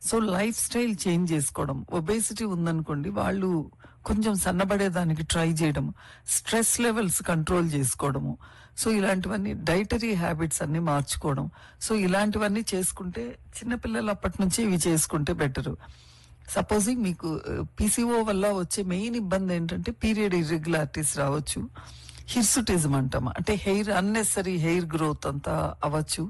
so life style change చేసుకోవడం obesity ఉందనుకోండి వాళ్ళు కొంచెం సన్నబడేదానికి ట్రై చేయడం స్ట్రెస్ లెవెల్స్ కంట్రోల్ చేసుకోవడము సో ఇలాంటివన్నీ డైటరీ హ్యాబిట్స్ అన్ని మార్చుకోవడం సో ఇలాంటివన్నీ చేసుకుంటే చిన్నపిల్లలు అప్పటి నుంచి ఇవి చేసుకుంటే బెటరు సపోజింగ్ మీకు పీసీఓ వల్ల వచ్చే మెయిన్ ఇబ్బంది ఏంటంటే పీరియడ్ ఇర్రెగ్యులారిటీస్ రావచ్చు హిర్సుటిజం అంటాం అంటే హెయిర్ అన్నెసరీ హెయిర్ గ్రోత్ అంతా అవ్వచ్చు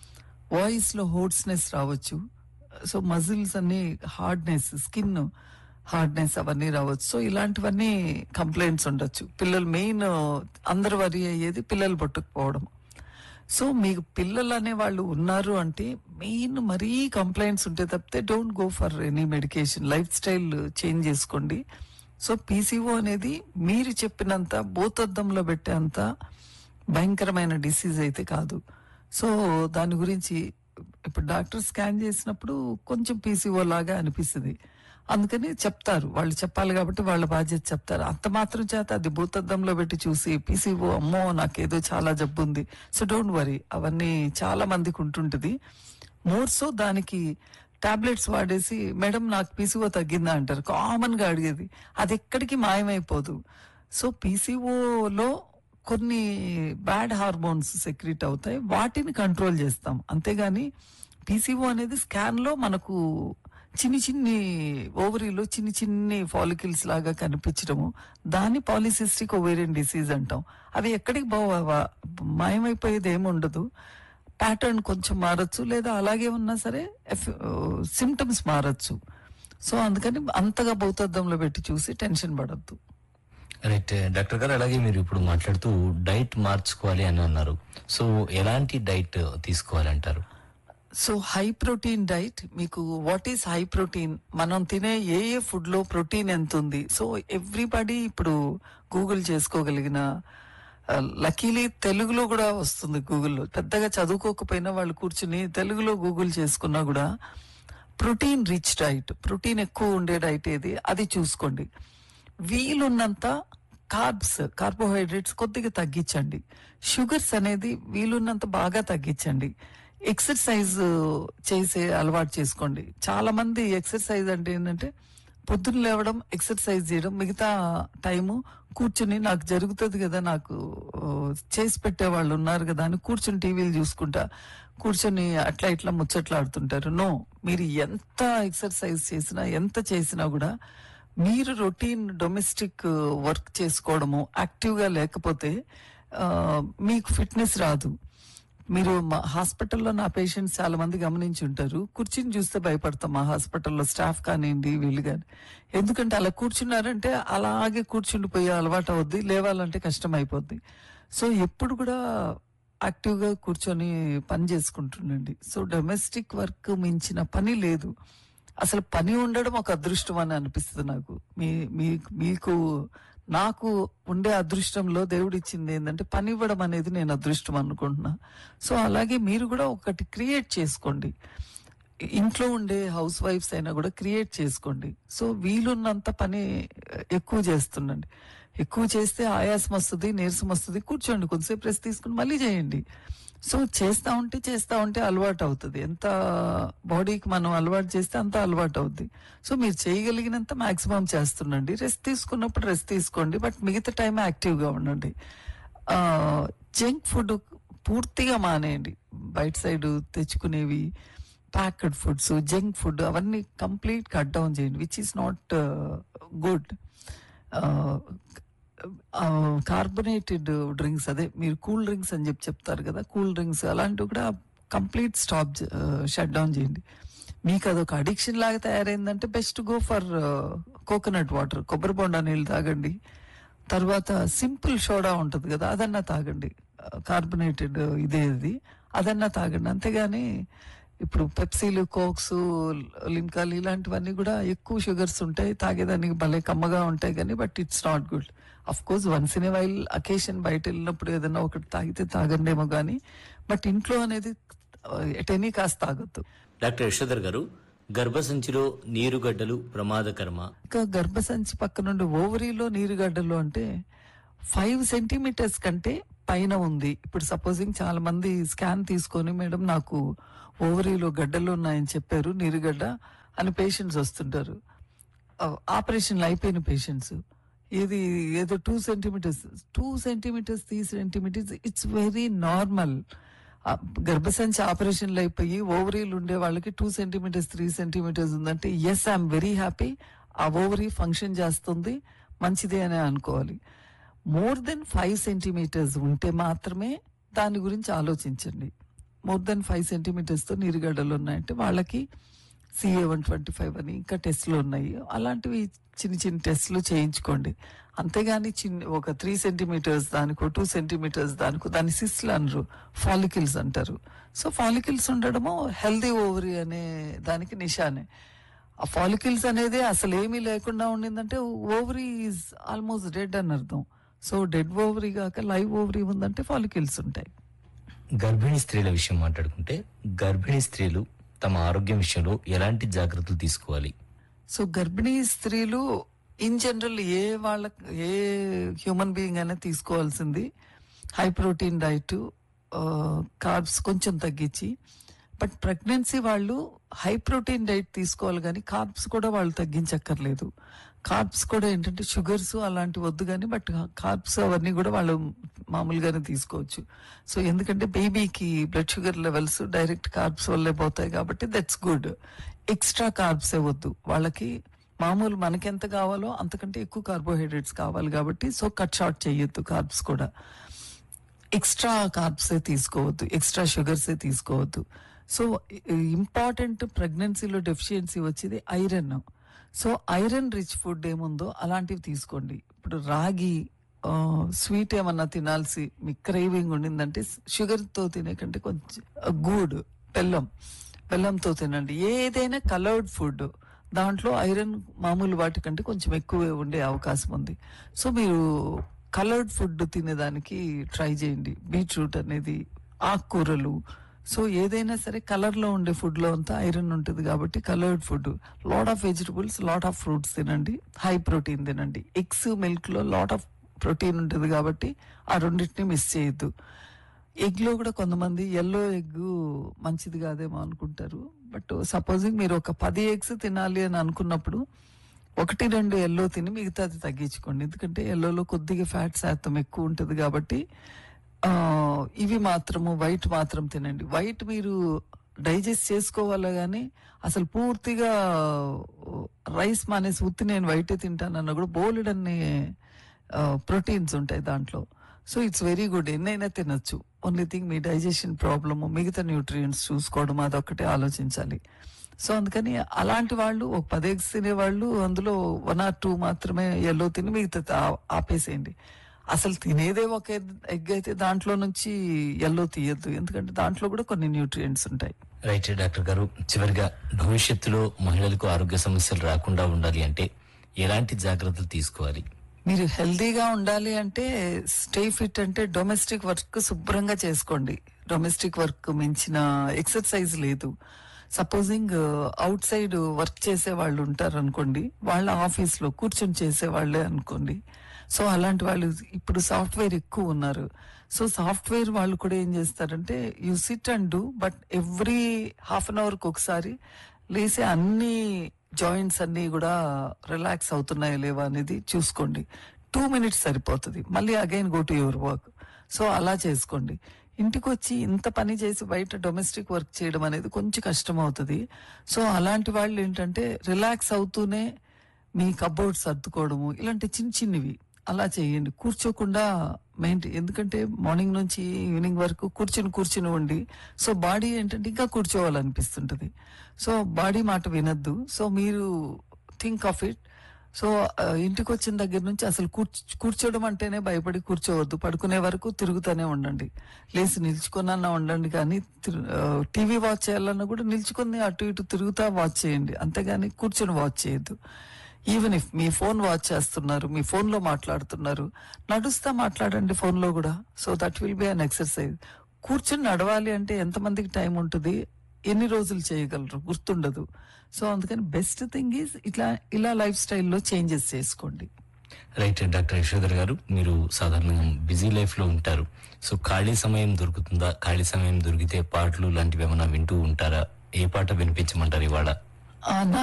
వాయిస్ లో హోర్స్నెస్ రావచ్చు సో మజిల్స్ అన్ని హార్డ్నెస్ స్కిన్ హార్డ్నెస్ అవన్నీ రావచ్చు సో ఇలాంటివన్నీ కంప్లైంట్స్ ఉండొచ్చు పిల్లలు మెయిన్ అందరు వరి అయ్యేది పిల్లలు పట్టుకుపోవడం సో మీకు పిల్లలు అనే వాళ్ళు ఉన్నారు అంటే మెయిన్ మరీ కంప్లైంట్స్ ఉంటే తప్పితే don't go for any medication life style change చేసుకోండి సో పీసీఓ అనేది మీరు చెప్పినంత భూతద్దంలో పెట్టేంత భయంకరమైన డిసీజ్ అయితే కాదు సో దాని గురించి ఇప్పుడు డాక్టర్ స్కాన్ చేసినప్పుడు కొంచెం పీసీఓ లాగా అనిపిస్తుంది అందుకని చెప్తారు వాళ్ళు చెప్పాలి కాబట్టి వాళ్ళ బాధ్యత చెప్తారు అంత మాత్రం చేత అది భూతద్దంలో పెట్టి చూసి పీసీఓ అమ్మో నాకేదో చాలా జబ్బు ఉంది సో డోంట్ వరీ అవన్నీ చాలా మందికి ఉంటుంటది మోర్ సో దానికి టాబ్లెట్స్ వాడేసి మేడం నాకు పీసీఓ తగ్గిందా అంటారు కామన్ గా అడిగేది అది ఎక్కడికి మాయమైపోదు సో పీసీఓలో కొన్ని బ్యాడ్ హార్మోన్స్ సెక్రెట్ అవుతాయి వాటిని కంట్రోల్ చేస్తాం అంతేగాని పీసీఓ అనేది స్కాన్ లో మనకు చిన్ని చిన్ని ఓవరీలో చిన్ని చిన్ని ఫాలికల్స్ లాగా కనిపించడము దాన్ని పాలిసిస్టిక్ ఓవేరియన్ డిసీజ్ అంటాం అవి ఎక్కడికి బావ మాయమైపోయేది ఏమి ఉండదు ప్యాటర్న్ కొంచెం మారచ్చు లేదా అలాగే ఉన్నా సరే సిమ్టమ్స్ మారచ్చు సో అందుకని అంతగా భౌతద్దంలో పెట్టి చూసి టెన్షన్ పడద్దు రైట్ డాక్టర్ గారు అలాగే మీరు ఇప్పుడు మాట్లాడుతూ డైట్ మార్చుకోవాలి అని అన్నారు సో ఎలాంటి డైట్ తీసుకోవాలంటారు సో హై ప్రోటీన్ డైట్ మీకు వాట్ ఈస్ హై ప్రోటీన్ మనం తినే ఏ ఏ ఫుడ్ లో ప్రోటీన్ ఎంత ఉంది సో ఎవ్రీబడి ఇప్పుడు గూగుల్ చేసుకోగలిగిన లక్కీలీ తెలుగులో కూడా వస్తుంది గూగుల్లో పెద్దగా చదువుకోకపోయినా వాళ్ళు కూర్చుని తెలుగులో గూగుల్ చేసుకున్నా కూడా ప్రోటీన్ రిచ్ డైట్ ప్రోటీన్ ఎక్కువ ఉండే డైట్ ఏది అది చూసుకోండి వీలున్నంత కార్బ్స్ కార్బోహైడ్రేట్స్ కొద్దిగా తగ్గించండి షుగర్స్ అనేది వీలున్నంత బాగా తగ్గించండి ఎక్సర్సైజ్ చేసే అలవాటు చేసుకోండి చాలా మంది ఎక్సర్సైజ్ అంటే ఏంటంటే పొద్దున్న లేవడం ఎక్సర్సైజ్ చేయడం మిగతా టైము కూర్చుని నాకు జరుగుతుంది కదా నాకు ఆ, చేసి పెట్టే వాళ్ళు ఉన్నారు కదా అని కూర్చుని టీవీలు చూసుకుంటా కూర్చొని అట్లా ఇట్లా ముచ్చట్లాడుతుంటారు నో మీరు ఎంత ఎక్సర్సైజ్ చేసినా ఎంత చేసినా కూడా మీరు రొటీన్ డొమెస్టిక్ వర్క్ చేసుకోవడము యాక్టివ్ గా లేకపోతే ఆ, మీకు ఫిట్నెస్ రాదు మీరు మా హాస్పిటల్లో నా పేషెంట్స్ చాలా మంది గమనించి ఉంటారు కూర్చుని చూస్తే భయపడతాం మా హాస్పిటల్లో స్టాఫ్ కానివ్వండి వీళ్ళు కానీ ఎందుకంటే అలా కూర్చున్నారంటే అలాగే కూర్చుండిపోయే అలవాటు అవుద్ది లేవాలంటే కష్టం అయిపోద్ది సో ఎప్పుడు కూడా యాక్టివ్ గా కూర్చొని పని చేసుకుంటుండండి సో డొమెస్టిక్ వర్క్ మించిన పని లేదు అసలు పని ఉండడం ఒక అదృష్టం అని అనిపిస్తుంది నాకు మీ మీ- మీకు నాకు ఉండే అదృష్టంలో దేవుడు ఇచ్చింది ఏంటంటే పని ఇవ్వడం అనేది నేను అదృష్టం అనుకుంటున్నా సో అలాగే మీరు కూడా ఒకటి క్రియేట్ చేసుకోండి ఇంట్లో ఉండే హౌస్ వైఫ్స్ అయినా కూడా క్రియేట్ చేసుకోండి సో వీలున్నంత పని ఎక్కువ చేస్తుండండి ఎక్కువ చేస్తే ఆయాసం వస్తుంది నీరసం వస్తుంది కూర్చోండి కొంతసేపు రెస్ట్ తీసుకుని మళ్ళీ చేయండి సో చేస్తా ఉంటే చేస్తా ఉంటే అలవాటు అవుతుంది ఎంత బాడీకి మనం అలవాటు చేస్తే అంత అలవాటు అవుద్ది సో మీరు చేయగలిగినంత మాక్సిమం చేస్తుండండి రెస్ట్ తీసుకున్నప్పుడు రెస్ట్ తీసుకోండి బట్ మిగతా టైం యాక్టివ్ గా ఉండండి జంక్ ఫుడ్ పూర్తిగా మానేయండి బయట సైడ్ తెచ్చుకునేవి ప్యాక్డ్ ఫుడ్స్ జంక్ ఫుడ్ అవన్నీ కంప్లీట్ కట్ డౌన్ చేయండి which is not good carbonated drinks అదే మీరు కూల్ డ్రింక్స్ అని చెప్పి చెప్తారు కదా కూల్ డ్రింక్స్ అలాంటివి కూడా కంప్లీట్ స్టాప్ షట్ డౌన్ చేయండి మీకు అదొక అడిక్షన్ లాగా తయారైందంటే best go for coconut water కొబ్బరి బొండా నీళ్ళు తాగండి తర్వాత సింపుల్ సోడా ఉంటది కదా అదన్నా తాగండి కార్బొనేటెడ్ ఇదే ఇది అదన్నా తాగండి అంతేగాని ఇప్పుడు పెప్సీలు కోక్స్ లింకాలు ఇలాంటివన్నీ కూడా ఎక్కువ షుగర్స్ ఉంటాయి తాగేదానికి భలే కమ్మగా ఉంటాయి కానీ but it's not good of course once in a while occasion బయట వెళ్ళినప్పుడు ఏదైనా ఒకటి తాగితే తాగండేమో కానీ బట్ ఇంట్లో అనేది ఎట్ ఎనీ కాస్త తాగొద్దు డాక్టర్ యశోధర్ గారు గర్భసంచిలో నీరుగడ్డలు ప్రమాదకరమా ఇంకా గర్భసంచి పక్క నుండి ఓవరీలో నీరుగడ్డలు అంటే ఫైవ్ సెంటీమీటర్స్ కంటే పైన ఉంది ఇప్పుడు సపోజింగ్ చాలా మంది స్కాన్ తీసుకొని మేడం నాకు ఓవరీలో గడ్డలు ఉన్నాయని చెప్పారు నీరుగడ్డ అని పేషెంట్స్ వస్తుంటారు ఆపరేషన్లు అయిపోయిన పేషెంట్స్ ఇది ఏదో two centimetres two centimetres three centimetres it's very normal గర్భసంచి ఆపరేషన్లు అయిపోయి ఓవరీలు ఉండే వాళ్ళకి టూ సెంటీమీటర్స్ త్రీ సెంటీమీటర్స్ ఉందంటే ఎస్ ఐఎమ్ వెరీ హ్యాపీ ఆ ఓవరీ ఫంక్షన్ చేస్తుంది మంచిదే అని అనుకోవాలి మోర్ దెన్ ఫైవ్ సెంటీమీటర్స్ ఉంటే మాత్రమే దాని గురించి ఆలోచించండి మోర్ దెన్ ఫైవ్ సెంటీమీటర్స్తో నీరుగడ్డలు ఉన్నాయంటే వాళ్ళకి సిఏ వన్ ట్వంటీ ఫైవ్ అని ఇంకా టెస్ట్లు ఉన్నాయి అలాంటివి చిన్న చిన్న టెస్ట్లు చేయించుకోండి అంతేగాని చిన్న ఒక త్రీ సెంటీమీటర్స్ దానికో టూ సెంటీమీటర్స్ దానికో దాని సిస్లు అనరు ఫాలికల్స్ అంటారు సో ఫాలికల్స్ ఉండడము హెల్దీ ఓవరీ అనే దానికి నిషానే ఆ ఫాలికల్స్ అనేది అసలు ఏమీ లేకుండా ఉండిందంటే ఓవరీ ఈజ్ ఆల్మోస్ట్ డెడ్ అని అర్థం సో డెడ్ ఓవరీ కాక లైవ్ ఓవరీ ఉందంటే ఫాలికల్స్ ఉంటాయి గర్భిణీ స్త్రీల విషయం మాట్లాడుకుంటే గర్భిణీ స్త్రీలు తమ ఆరోగ్యం విషయంలో ఎలాంటి జాగ్రత్తలు తీసుకోవాలి సో గర్భిణీ స్త్రీలు ఇన్ జనరల్ ఏ వాళ్ళ ఏ హ్యూమన్ బీయింగ్ అయినా తీసుకోవాల్సింది హై ప్రోటీన్ డైట్ కార్బ్స్ కొంచెం తగ్గించి బట్ ప్రెగ్నెన్సీ వాళ్ళు హై ప్రోటీన్ డైట్ తీసుకోవాలి కానీ కార్బ్స్ కూడా వాళ్ళు తగ్గించక్కర్లేదు కార్బ్స్ కూడా ఏంటంటే షుగర్స్ అలాంటి వద్దు కానీ బట్ కార్బ్స్ అవన్నీ కూడా వాళ్ళు మామూలుగానే తీసుకోవచ్చు సో ఎందుకంటే బేబీకి blood sugar levels direct carbs వల్లే పోతాయి కాబట్టి దట్స్ గుడ్ ఎక్స్ట్రా కార్బ్సే వద్దు వాళ్ళకి మామూలు మనకెంత కావాలో అంతకంటే ఎక్కువ కార్బోహైడ్రేట్స్ కావాలి కాబట్టి సో కట్ షార్ట్ చేయొద్దు కార్బ్స్ కూడా ఎక్స్ట్రా కార్బ్సే తీసుకోవద్దు ఎక్స్ట్రా షుగర్సే తీసుకోవద్దు సో ఇంపార్టెంట్ ప్రెగ్నెన్సీలో డెఫిషియన్సీ వచ్చేది iron so iron rich food ఏముందో అలాంటివి తీసుకోండి ఇప్పుడు రాగి స్వీట్ ఏమన్నా తినాల్సి మీ క్రేవింగ్ ఉండిందంటే షుగర్తో తినే కంటే కొంచెం గూడ్ బెల్లం బెల్లంతో తినండి ఏదైనా కలర్డ్ ఫుడ్ దాంట్లో ఐరన్ మామూలు వాటికంటే కొంచెం ఎక్కువే ఉండే అవకాశం ఉంది సో మీరు కలర్డ్ ఫుడ్ తినేదానికి ట్రై చేయండి బీట్రూట్ అనేది ఆకుకూరలు సో ఏదైనా సరే కలర్ లో ఉండే ఫుడ్ లో అంతా ఐరన్ ఉంటుంది కాబట్టి coloured food lot of vegetables lot of fruits తినండి హై ప్రోటీన్ తినండి ఎగ్స్ మిల్క్ లో లాట్ ఆఫ్ ప్రోటీన్ ఉంటుంది కాబట్టి ఆ రెండింటిని మిస్ చేయొద్దు ఎగ్ లో కూడా కొంతమంది ఎల్లో ఎగ్ మంచిది కాదేమో అనుకుంటారు బట్ సపోజింగ్ మీరు ఒక పది ఎగ్స్ తినాలి అని అనుకున్నప్పుడు ఒకటి రెండు ఎల్లో తిని మిగతాది తగ్గించుకోండి ఎందుకంటే ఎల్లోలో కొద్దిగా ఫ్యాట్ శాతం ఎక్కువ ఉంటుంది కాబట్టి ఆ, ఇవి మాత్రము వైట్ మాత్రం తినండి వైట్ మీరు డైజెస్ట్ చేసుకోవాలి కానీ అసలు పూర్తిగా రైస్ మానేసి ఉత్తి నేను వైటే తింటానన్నా కూడా బోలెడన్ని ప్రోటీన్స్ ఉంటాయి దాంట్లో సో ఇట్స్ వెరీ గుడ్ ఎన్నైనా తినొచ్చు ఓన్లీ థింగ్ మీ డైజెషన్ ప్రాబ్లమ్ మిగతా న్యూట్రియంట్స్ చూసుకోవడం అదొక్కటే ఆలోచించాలి సో అందుకని అలాంటి వాళ్ళు ఒక పది ఎగ్స్ తినేవాళ్ళు అందులో వన్ ఆర్ టూ మాత్రమే ఎల్లో తిని మిగతా ఆ- ఆపేసేయండి అసలు తినేదే ఒక ఎగ్ అయితే దాంట్లో నుంచి ఎల్లో తీయద్దు ఎందుకంటే దాంట్లో కూడా కొన్ని న్యూట్రియంట్స్ ఉంటాయి రైట్ డాక్టర్ గారు చివరిగా భవిష్యత్తులో మహిళలకు ఆరోగ్య సమస్యలు రాకుండా ఉండాలి అంటే ఎలాంటి జాగ్రత్తలు తీసుకోవాలి మీరు హెల్దీగా ఉండాలి అంటే స్టే ఫిట్ అంటే డొమెస్టిక్ వర్క్ శుభ్రంగా చేసుకోండి డొమెస్టిక్ వర్క్ మించిన ఎక్సర్సైజ్ లేదు సపోజింగ్ అవుట్ సైడ్ వర్క్ చేసే వాళ్ళు ఉంటారు అనుకోండి వాళ్ళ ఆఫీస్ లో కూర్చొని చేసే వాళ్ళే అనుకోండి సో అలాంటి వాళ్ళు ఇప్పుడు సాఫ్ట్వేర్ ఎక్కువ ఉన్నారు సో సాఫ్ట్వేర్ వాళ్ళు కూడా ఏం చేస్తారంటే you sit and do but every half an అవర్కి ఒకసారి లేసే అన్ని జాయింట్స్ అన్ని కూడా రిలాక్స్ అవుతున్నాయా లేవా అనేది చూసుకోండి టూ మినిట్స్ సరిపోతుంది మళ్ళీ again go to your work so అలా చేసుకోండి ఇంటికి వచ్చి ఇంత పని చేసి బయట డొమెస్టిక్ వర్క్ చేయడం అనేది కొంచెం కష్టం అవుతుంది సో అలాంటి వాళ్ళు ఏంటంటే రిలాక్స్ అవుతూనే మీ కబోర్డ్ సర్దుకోవడము ఇలాంటి చిన్న చిన్నవి అలా చేయండి కూర్చోకుండా మెయింటైన్ ఎందుకంటే మార్నింగ్ నుంచి ఈవినింగ్ వరకు కూర్చుని కూర్చుని ఉండి సో బాడీ ఏంటంటే ఇంకా కూర్చోవాలనిపిస్తుంటది సో బాడీ మాట వినద్దు సో మీరు థింక్ ఆఫ్ ఇట్ సో ఆ, ఇంటికి వచ్చిన దగ్గర నుంచి అసలు కూర్చో కూర్చోవడం అంటేనే భయపడి కూర్చోవద్దు పడుకునే వరకు తిరుగుతూనే ఉండండి లేచి నిల్చుకున్నా ఉండండి కానీ టీవీ వాచ్ చేయాలన్నా కూడా నిల్చుకుని అటు ఇటు తిరుగుతా వాచ్ చేయండి అంతేగాని కూర్చొని వాచ్ చేయొద్దు ఈవెన్ ఇఫ్ మీ ఫోన్ వాచ్ చేస్తున్నారు మీ ఫోన్ లో మాట్లాడుతున్నారు నడుస్తా మాట్లాడండి ఫోన్ లో కూడా so that will be an exercise కూర్చొని నడవాలి అంటే ఎంతమందికి టైం ఉంటుంది ఎన్ని రోజులు చేయగలరు గుర్తుండదు సో అందుకని బెస్ట్ థింగ్ ఈజ్ ఇట్లా ఇలా లైఫ్ స్టైల్లో చేంజెస్ చేసుకోండి రైట్ డాక్టర్ యశోధర్ గారు మీరు సాధారణంగా బిజీ లైఫ్ లో ఉంటారు సో ఖాళీ సమయం దొరుకుతుందా ఖాళీ సమయం దొరికితే పాటలు లాంటివి ఏమైనా వింటూ ఉంటారా ఏ పాట వినిపించమంటారు ఇవాళ ఆ, నా